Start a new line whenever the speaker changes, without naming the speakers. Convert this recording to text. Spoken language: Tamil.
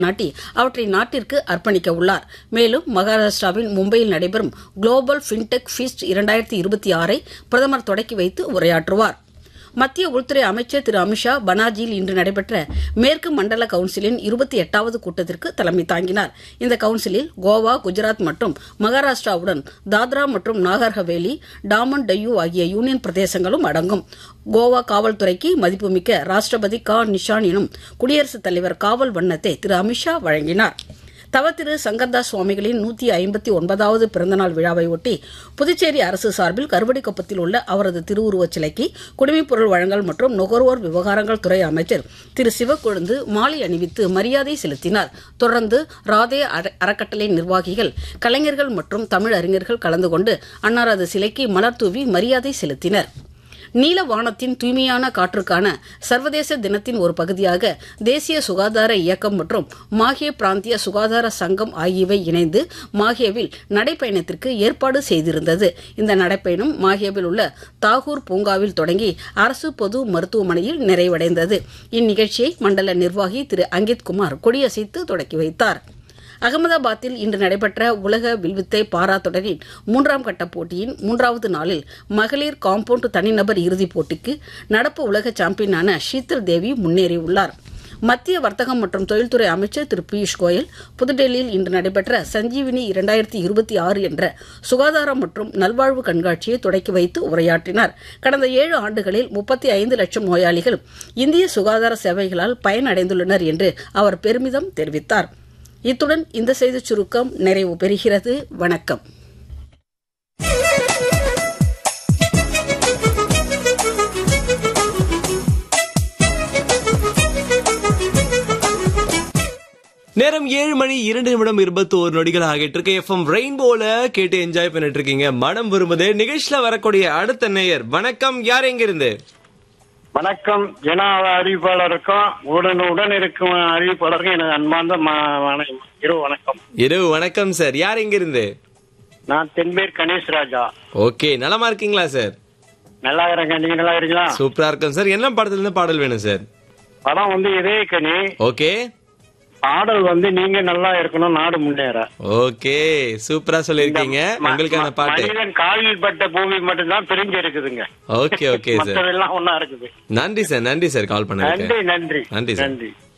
நாட்டி அவற்றை நாட்டிற்கு அர்ப்பணிக்க உள்ளார் மேலும் மகாராஷ்டிராவின் மும்பையில் நடைபெறும் குளோபல் ஃபின்டெக் ஃபீஸ்ட் இரண்டாயிரத்தி இருபத்தி ஆறை பிரதமர் தொடக்கி வைத்து உரையாற்றுவார் மத்திய உள்துறை அமைச்சர் திரு அமித்ஷா பனாஜியில் இன்று நடைபெற்ற மேற்கு மண்டல கவுன்சிலின் இருபத்தி எட்டாவது கூட்டத்திற்கு தலைமை தாங்கினார் இந்த கவுன்சிலில் கோவா குஜராத் மற்றும் மகாராஷ்டிராவுடன் தாத்ரா மற்றும் நாகர் ஹவேலி டாமன் டையூ ஆகிய யூனியன் பிரதேசங்களும் அடங்கும் கோவா காவல்துறைக்கு மதிப்புமிக்க ராஷ்டிரபதி கா நிஷான் எனும் குடியரசுத் தலைவர் காவல் வண்ணத்தை திரு அமித்ஷா வழங்கினார் தவத்திரு சங்கர்தாஸ் சுவாமிகளின் நூத்தி ஐம்பத்தி ஒன்பதாவது பிறந்தநாள் விழாவை ஒட்டி புதுச்சேரி அரசு சார்பில் கருவடிக்குப்பத்தில் உள்ள அவரது திருவுருவச் சிலைக்கு குடிமைப்பொருள் வழங்கல் மற்றும் நுகர்வோர் விவகாரங்கள் துறை அமைச்சர் திரு சிவக்கொழுந்து மாலை அணிவித்து மரியாதை செலுத்தினார் தொடர்ந்து ராதே அற- அறக்கட்டளை நிர்வாகிகள் கலைஞர்கள் மற்றும் தமிழ் அறிஞர்கள் கலந்து கொண்டு அன்னாரது சிலைக்கு மலர் தூவி மரியாதை செலுத்தினர் நீல வானத்தின் தூய்மையான காற்றுக்கான சர்வதேச தினத்தின் ஒரு பகுதியாக தேசிய சுகாதார இயக்கம் மற்றும் மாஹே பிராந்திய சுகாதார சங்கம் ஆகியவை இணைந்து மாஹேவில் நடைப்பயணத்திற்கு ஏற்பாடு செய்திருந்தது இந்த நடைப்பயணம் மாஹேவில் உள்ள தாகூர் பூங்காவில் தொடங்கி அரசு பொது மருத்துவமனையில் நிறைவடைந்தது இந்நிகழ்ச்சியை மண்டல நிர்வாகி திரு அங்கித் குமார் கொடியசைத்து தொடக்கி வைத்தார் அகமதாபாத்தில் இன்று நடைபெற்ற உலக வில்வித்தை பாரா தொடரின் மூன்றாம் கட்ட போட்டியின் மூன்றாவது நாளில் மகளிர் காம்பவுண்ட் தனிநபர் இறுதிப் போட்டிக்கு நடப்பு உலக சாம்பியனான ஷீத்தல் தேவி முன்னேறியுள்ளார் மத்திய வர்த்தகம் மற்றும் தொழில்துறை அமைச்சர் திரு பியூஷ் கோயல் புதுடெல்லியில் இன்று நடைபெற்ற சஞ்சீவினி இரண்டாயிரத்தி இருபத்தி ஆறு என்ற சுகாதாரம் மற்றும் நல்வாழ்வு கண்காட்சியை தொடக்கி வைத்து உரையாற்றினார் கடந்த ஏழு ஆண்டுகளில் முப்பத்தி ஐந்து லட்சம் நோயாளிகள் இந்திய சுகாதார சேவைகளால் பயனடைந்துள்ளனர் என்று அவர் பெருமிதம் தெரிவித்தார் இத்துடன் இந்த செய்திச் சுருக்கம் நிறைவு பெறுகிறது வணக்கம்
நேரம் ஏழு மணி இரண்டு நிமிடம் இருபத்தி ஒரு நொடிகள் ஆகிட்டு இருக்கு எஃப்எம் ரெயின்போல கேட்டு என்ஜாய் பண்ணிட்டு இருக்கீங்க மனம் விரும்புது நிகழ்ச்சியில வரக்கூடிய அடுத்த நேயர் வணக்கம் யார் எங்க இருந்து
வணக்கம் ஜன அறிவிப்பாளருக்கும் உடன் உடன் இருக்கும் அறிவிப்பாளருக்கும் எனது அன்பார்ந்த ம- வண- இரவு வணக்கம்
இரவு வணக்கம் சார் யார் எங்க இருந்து
நான் தென்பேர் கணேஷ் ராஜா
ஓகே நலமா இருக்கீங்களா சார்
நல்லா இருக்கேன் நீங்க நல்லா இருக்கீங்களா
சூப்பரா இருக்கும் சார் என்ன படத்துல இருந்து பாடல் வேணும் சார்
படம் வந்து இதே கனி
ஓகே
பாடல் வந்து நீங்க நல்லா இருக்கணும் நாடு முன்னேற
ஓகே சூப்பரா சொல்லிருக்கீங்க
ம-
உங்களுக்கான
ம-
பாட்டு
மனிதன் காலில் பட்ட பூமி மட்டும்தான் பிரிஞ்சு இருக்குதுங்க
ஓகே ஓகே சார்
மற்றதெல்லாம் ஒன்னா இருக்குது
நன்றி சார் நன்றி சார் கால் பண்ணதுக்கு
நன்றி நன்றி
நன்றி சார்
நன்றி